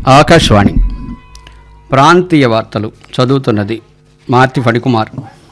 ఆకాశవాణి ప్రాంతీయ వార్తలు చదువుతున్నది మార్తి ఫణికుమార్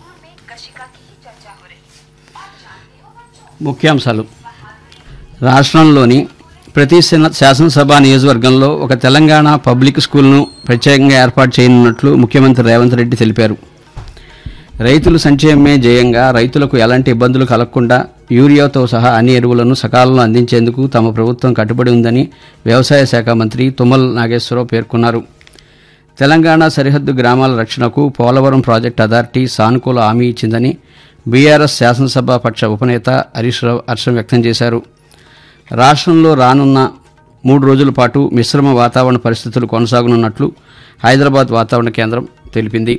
ముఖ్యాంశాలు రాష్ట్రంలోని ప్రతి శన- శాసనసభ నియోజకవర్గంలో ఒక తెలంగాణ పబ్లిక్ స్కూల్ను ప్రత్యేకంగా ఏర్పాటు చేయనున్నట్లు ముఖ్యమంత్రి రేవంత్ రెడ్డి తెలిపారు రైతులు సంక్షేమమే జయంగా రైతులకు ఎలాంటి ఇబ్బందులు కలగకుండా యూరియాతో సహా అన్ని ఎరువులను సకాలంలో అందించేందుకు తమ ప్రభుత్వం కట్టుబడి ఉందని వ్యవసాయ శాఖ మంత్రి తుమ్మల నాగేశ్వరరావు పేర్కొన్నారు తెలంగాణ సరిహద్దు గ్రామాల రక్షణకు పోలవరం ప్రాజెక్టు అథారిటీ సానుకూల హామీ ఇచ్చిందని బీఆర్ఎస్ శాసనసభ పక్ష ఉపనేత హరీష్ రావు హర్షం వ్యక్తం చేశారు రాష్ట్రంలో రానున్న మూడు రోజుల పాటు మిశ్రమ వాతావరణ పరిస్థితులు కొనసాగనున్నట్లు హైదరాబాద్ వాతావరణ కేంద్రం తెలిపింది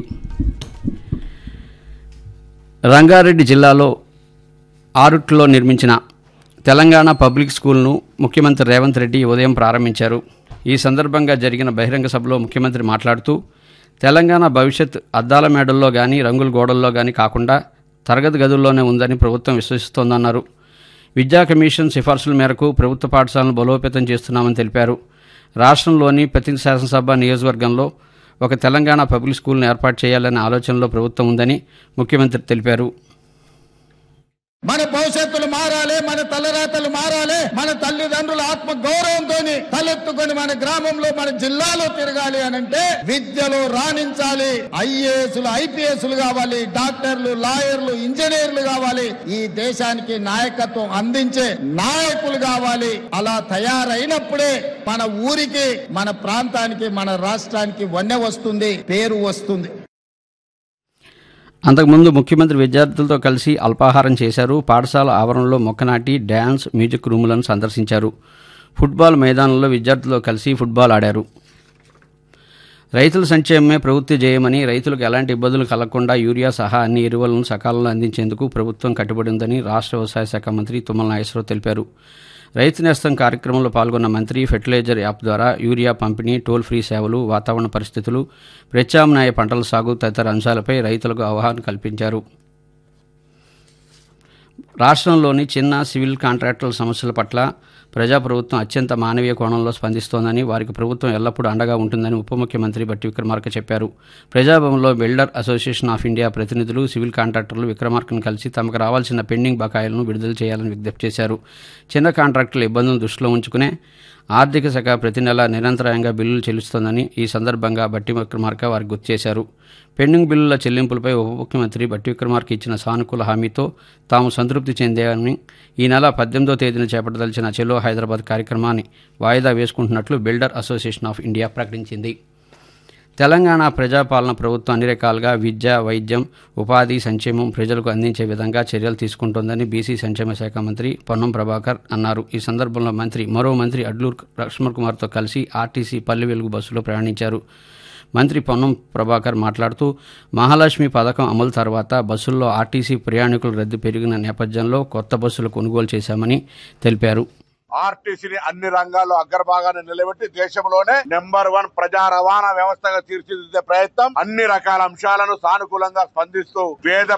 రంగారెడ్డి జిల్లాలో ఆరుట్లో నిర్మించిన తెలంగాణ పబ్లిక్ స్కూల్ను ముఖ్యమంత్రి రేవంత్ రెడ్డి ఉదయం ప్రారంభించారు ఈ సందర్భంగా జరిగిన బహిరంగ సభలో ముఖ్యమంత్రి మాట్లాడుతూ తెలంగాణ భవిష్యత్ అద్దాల మేడల్లో కానీ రంగుల గోడల్లో కానీ కాకుండా తరగతి గదుల్లోనే ఉందని ప్రభుత్వం విశ్వసిస్తోందన్నారు విద్యా కమిషన్ సిఫార్సుల మేరకు ప్రభుత్వ పాఠశాలను బలోపేతం చేస్తున్నామని తెలిపారు రాష్ట్రంలోని ప్రతి శాసనసభ నియోజకవర్గంలో ఒక తెలంగాణ పబ్లిక్ స్కూల్ను ఏర్పాటు చేయాలనే ఆలోచనలో ప్రభుత్వం ఉందని ముఖ్యమంత్రి తెలిపారు మన భవిష్యత్తులు మారాలి మన తలరాతలు మారాలి మన తల్లిదండ్రుల ఆత్మ గౌరవంతో తలెత్తుకొని మన గ్రామంలో మన జిల్లాలో తిరగాలి అని అంటే విద్యలో రాణించాలి ఐఏఎస్లు ఐపీఎస్లు కావాలి డాక్టర్లు లాయర్లు ఇంజనీర్లు కావాలి ఈ దేశానికి నాయకత్వం అందించే నాయకులు కావాలి అలా తయారైనప్పుడే మన ఊరికి మన ప్రాంతానికి మన రాష్ట్రానికి వన్నె వస్తుంది పేరు వస్తుంది అంతకుముందు ముఖ్యమంత్రి విద్యార్థులతో కలిసి అల్పాహారం చేశారు పాఠశాల ఆవరణలో మొక్కనాటి డ్యాన్స్ మ్యూజిక్ రూములను సందర్శించారు ఫుట్బాల్ మైదానంలో విద్యార్థులతో కలిసి ఫుట్బాల్ ఆడారు రైతుల సంక్షేమమే ప్రభుత్వ జయమని రైతులకు ఎలాంటి ఇబ్బందులు కలగకుండా యూరియా సహా అన్ని ఎరువులను సకాలంలో అందించేందుకు ప్రభుత్వం కట్టుబడి ఉందని రాష్ట్ర వ్యవసాయ శాఖ మంత్రి తుమ్మల నాగేశ్వరరావు తెలిపారు రైతు నేస్తం కార్యక్రమంలో పాల్గొన్న మంత్రి ఫెర్టిలైజర్ యాప్ ద్వారా యూరియా పంపిణీ టోల్ ఫ్రీ సేవలు వాతావరణ పరిస్థితులు ప్రత్యామ్నాయ పంటల సాగు తదితర అంశాలపై రైతులకు అవగాహన కల్పించారు రాష్ట్రంలోని చిన్న సివిల్ కాంట్రాక్టర్ల సమస్యల పట్ల ప్రజాప్రభుత్వం అత్యంత మానవీయ కోణంలో స్పందిస్తోందని వారికి ప్రభుత్వం ఎల్లప్పుడూ అండగా ఉంటుందని ఉప ముఖ్యమంత్రి బట్టి విక్రమార్క చెప్పారు ప్రజాభవన్లో బిల్డర్ అసోసియేషన్ ఆఫ్ ఇండియా ప్రతినిధులు సివిల్ కాంట్రాక్టర్లు విక్రమార్కను కలిసి తమకు రావాల్సిన పెండింగ్ బకాయిలను విడుదల చేయాలని విజ్ఞప్తి చేశారు చిన్న కాంట్రాక్టుల ఇబ్బందులను దృష్టిలో ఉంచుకునే ఆర్థిక శాఖ ప్రతి నెల నిరంతరాయంగా బిల్లులు చెల్లిస్తోందని ఈ సందర్భంగా బట్టి విక్రమార్క వారికి గుర్తు చేశారు పెండింగ్ బిల్లుల చెల్లింపులపై ఉప ముఖ్యమంత్రి బట్టి విక్రమార్క ఇచ్చిన సానుకూల హామీతో తాము సంతృప్తి చెందామని ఈ నెల పద్దెనిమిదో తేదీన చేపట్టదలిచిన చెలో హైదరాబాద్ కార్యక్రమాన్ని వాయిదా వేసుకుంటున్నట్లు బిల్డర్ అసోసియేషన్ ఆఫ్ ఇండియా ప్రకటించింది తెలంగాణ ప్రజాపాలన ప్రభుత్వం అన్ని రకాలుగా విద్య వైద్యం ఉపాధి సంక్షేమం ప్రజలకు అందించే విధంగా చర్యలు తీసుకుంటోందని బీసీ సంక్షేమ శాఖ మంత్రి పొన్నం ప్రభాకర్ అన్నారు ఈ సందర్భంలో మంత్రి మరో మంత్రి అడ్లూరు లక్ష్మణ్ కుమార్తో కలిసి ఆర్టీసీ పల్లె వెలుగు బస్సులో ప్రయాణించారు మంత్రి పొన్నం ప్రభాకర్ మాట్లాడుతూ మహాలక్ష్మి పథకం అమలు తర్వాత బస్సుల్లో ఆర్టీసీ ప్రయాణికుల రద్దీ పెరిగిన నేపథ్యంలో కొత్త బస్సులు కొనుగోలు చేశామని తెలిపారు ఆర్టీసీని అన్ని రంగాల్లో అగ్రభాగాన్ని నిలబెట్టి దేశంలోనే నెంబర్ వన్ ప్రజా రవాణా వ్యవస్థగా తీర్చిదిద్దే ప్రయత్నం అన్ని రకాల అంశాలను సానుకూలంగా స్పందిస్తూ పేద